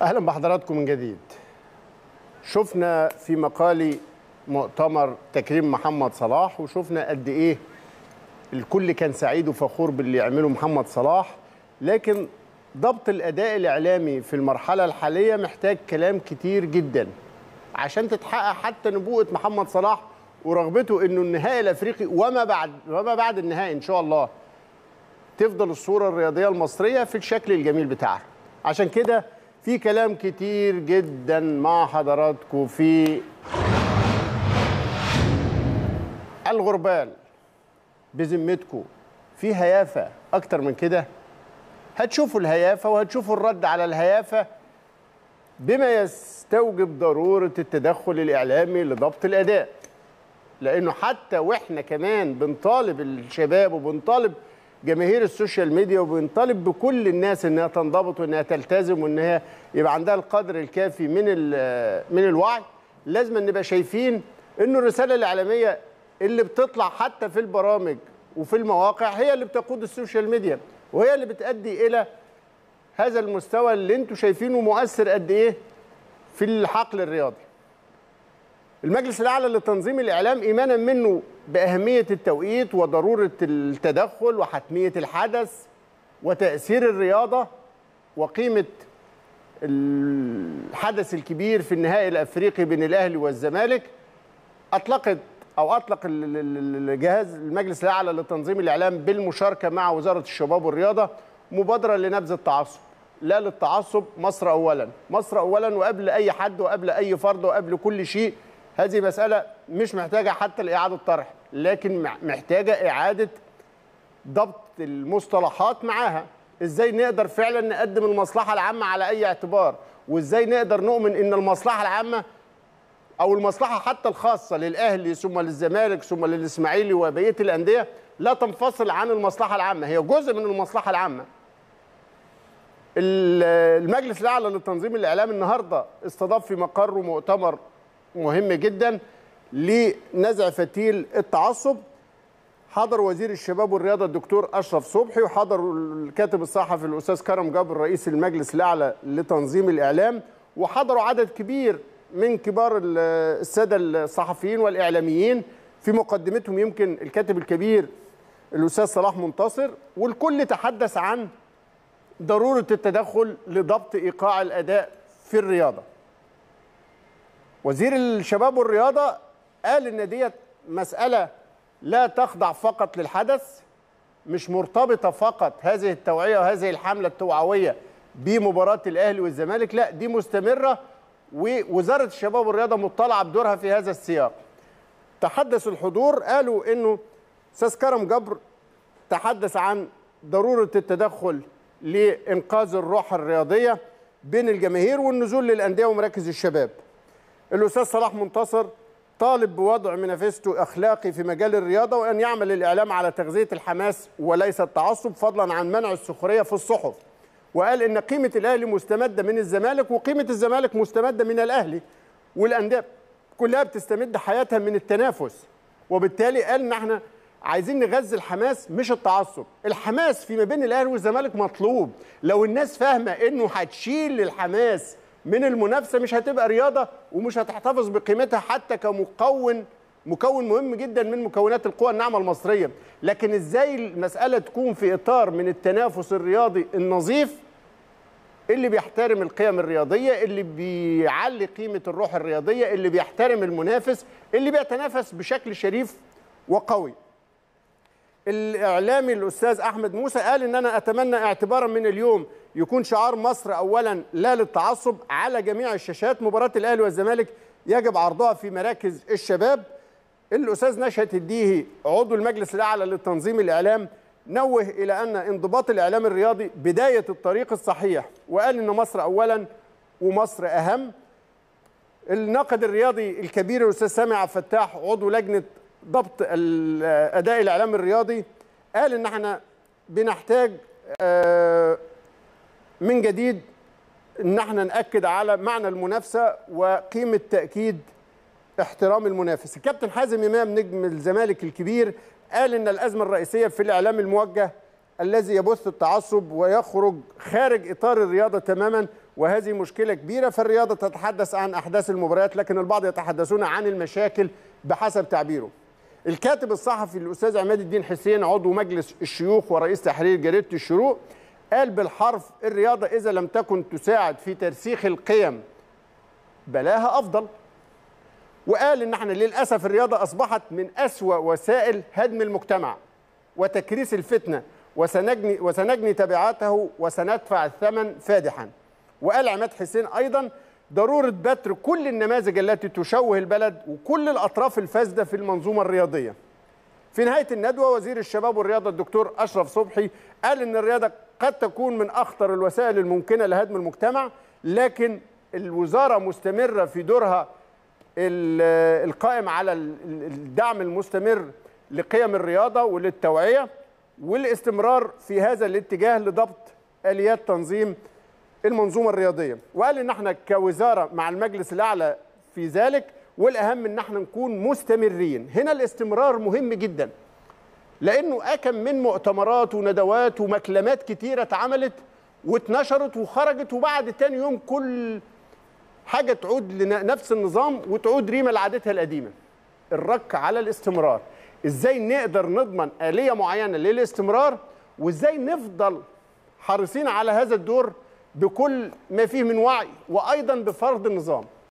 اهلا بحضراتكم من جديد شفنا في مقالي مؤتمر تكريم محمد صلاح وشفنا قد ايه الكل كان سعيد وفخور باللي يعمله محمد صلاح لكن ضبط الاداء الاعلامي في المرحله الحاليه محتاج كلام كتير جدا عشان تتحقق حتى نبوءه محمد صلاح ورغبته انه النهائي الافريقي وما بعد وما بعد النهائي ان شاء الله تفضل الصوره الرياضيه المصريه في الشكل الجميل بتاعها عشان كده في كلام كتير جدا مع حضراتكم في الغربال بذمتكم في هيافه اكتر من كده هتشوفوا الهيافه وهتشوفوا الرد على الهيافه بما يستوجب ضروره التدخل الاعلامي لضبط الاداء لانه حتى واحنا كمان بنطالب الشباب وبنطالب جماهير السوشيال ميديا وبنطالب بكل الناس انها تنضبط وانها تلتزم وانها يبقى عندها القدر الكافي من من الوعي لازم نبقى شايفين انه الرساله الاعلاميه اللي بتطلع حتى في البرامج وفي المواقع هي اللي بتقود السوشيال ميديا وهي اللي بتؤدي الى هذا المستوى اللي انتم شايفينه مؤثر قد ايه في الحقل الرياضي المجلس الاعلى لتنظيم الاعلام ايمانا منه باهميه التوقيت وضروره التدخل وحتميه الحدث وتاثير الرياضه وقيمه الحدث الكبير في النهائي الافريقي بين الاهلي والزمالك اطلقت او اطلق الجهاز المجلس الاعلى لتنظيم الاعلام بالمشاركه مع وزاره الشباب والرياضه مبادره لنبذ التعصب لا للتعصب مصر اولا مصر اولا وقبل اي حد وقبل اي فرد وقبل كل شيء هذه مسألة مش محتاجة حتى لإعادة طرح لكن محتاجة إعادة ضبط المصطلحات معاها إزاي نقدر فعلا نقدم المصلحة العامة على أي اعتبار وإزاي نقدر نؤمن إن المصلحة العامة أو المصلحة حتى الخاصة للأهلي ثم للزمالك ثم للإسماعيلي وبقية الأندية لا تنفصل عن المصلحة العامة هي جزء من المصلحة العامة المجلس الأعلى لتنظيم الإعلام النهاردة استضاف في مقره مؤتمر مهم جدا لنزع فتيل التعصب حضر وزير الشباب والرياضه الدكتور اشرف صبحي وحضر الكاتب الصحفي الاستاذ كرم جابر رئيس المجلس الاعلى لتنظيم الاعلام وحضروا عدد كبير من كبار الساده الصحفيين والاعلاميين في مقدمتهم يمكن الكاتب الكبير الاستاذ صلاح منتصر والكل تحدث عن ضروره التدخل لضبط ايقاع الاداء في الرياضه وزير الشباب والرياضة قال إن ديت مسألة لا تخضع فقط للحدث مش مرتبطة فقط هذه التوعية وهذه الحملة التوعوية بمباراة الأهلي والزمالك لا دي مستمرة ووزارة الشباب والرياضة مطلعة بدورها في هذا السياق تحدث الحضور قالوا إنه أستاذ كرم جبر تحدث عن ضرورة التدخل لإنقاذ الروح الرياضية بين الجماهير والنزول للأندية ومراكز الشباب الاستاذ صلاح منتصر طالب بوضع مانيفستو اخلاقي في مجال الرياضه وان يعمل الاعلام على تغذيه الحماس وليس التعصب فضلا عن منع السخريه في الصحف وقال ان قيمه الاهلي مستمده من الزمالك وقيمه الزمالك مستمده من الاهلي والانديه كلها بتستمد حياتها من التنافس وبالتالي قال ان احنا عايزين نغذي الحماس مش التعصب الحماس فيما بين الاهلي والزمالك مطلوب لو الناس فاهمه انه هتشيل الحماس من المنافسه مش هتبقى رياضه ومش هتحتفظ بقيمتها حتى كمكون مكون مهم جدا من مكونات القوى الناعمه المصريه لكن ازاي المساله تكون في اطار من التنافس الرياضي النظيف اللي بيحترم القيم الرياضيه اللي بيعلي قيمه الروح الرياضيه اللي بيحترم المنافس اللي بيتنافس بشكل شريف وقوي الاعلامي الاستاذ احمد موسى قال ان انا اتمنى اعتبارا من اليوم يكون شعار مصر اولا لا للتعصب على جميع الشاشات مباراه الاهلي والزمالك يجب عرضها في مراكز الشباب الاستاذ نشأت الديهي عضو المجلس الاعلى لتنظيم الاعلام نوه الى ان انضباط الاعلام الرياضي بدايه الطريق الصحيح وقال ان مصر اولا ومصر اهم الناقد الرياضي الكبير الاستاذ سامي عبد الفتاح عضو لجنه ضبط اداء الاعلام الرياضي قال ان احنا بنحتاج من جديد ان احنا ناكد على معنى المنافسه وقيمه تاكيد احترام المنافس الكابتن حازم امام نجم الزمالك الكبير قال ان الازمه الرئيسيه في الاعلام الموجه الذي يبث التعصب ويخرج خارج اطار الرياضه تماما وهذه مشكله كبيره فالرياضه تتحدث عن احداث المباريات لكن البعض يتحدثون عن المشاكل بحسب تعبيره الكاتب الصحفي الاستاذ عماد الدين حسين عضو مجلس الشيوخ ورئيس تحرير جريده الشروق قال بالحرف الرياضه اذا لم تكن تساعد في ترسيخ القيم بلاها افضل وقال ان احنا للاسف الرياضه اصبحت من اسوا وسائل هدم المجتمع وتكريس الفتنه وسنجني وسنجني تبعاته وسندفع الثمن فادحا وقال عماد حسين ايضا ضروره بتر كل النماذج التي تشوه البلد وكل الاطراف الفاسده في المنظومه الرياضيه في نهايه الندوه وزير الشباب والرياضه الدكتور اشرف صبحي قال ان الرياضه قد تكون من اخطر الوسائل الممكنه لهدم المجتمع لكن الوزاره مستمره في دورها القائم على الدعم المستمر لقيم الرياضه وللتوعيه والاستمرار في هذا الاتجاه لضبط اليات تنظيم المنظومه الرياضيه وقال ان احنا كوزاره مع المجلس الاعلى في ذلك والاهم ان احنا نكون مستمرين هنا الاستمرار مهم جدا لانه اكم من مؤتمرات وندوات ومكلمات كتيره اتعملت واتنشرت وخرجت وبعد تاني يوم كل حاجه تعود لنفس النظام وتعود ريما لعادتها القديمه الرك على الاستمرار ازاي نقدر نضمن اليه معينه للاستمرار وازاي نفضل حريصين على هذا الدور بكل ما فيه من وعي وايضا بفرض النظام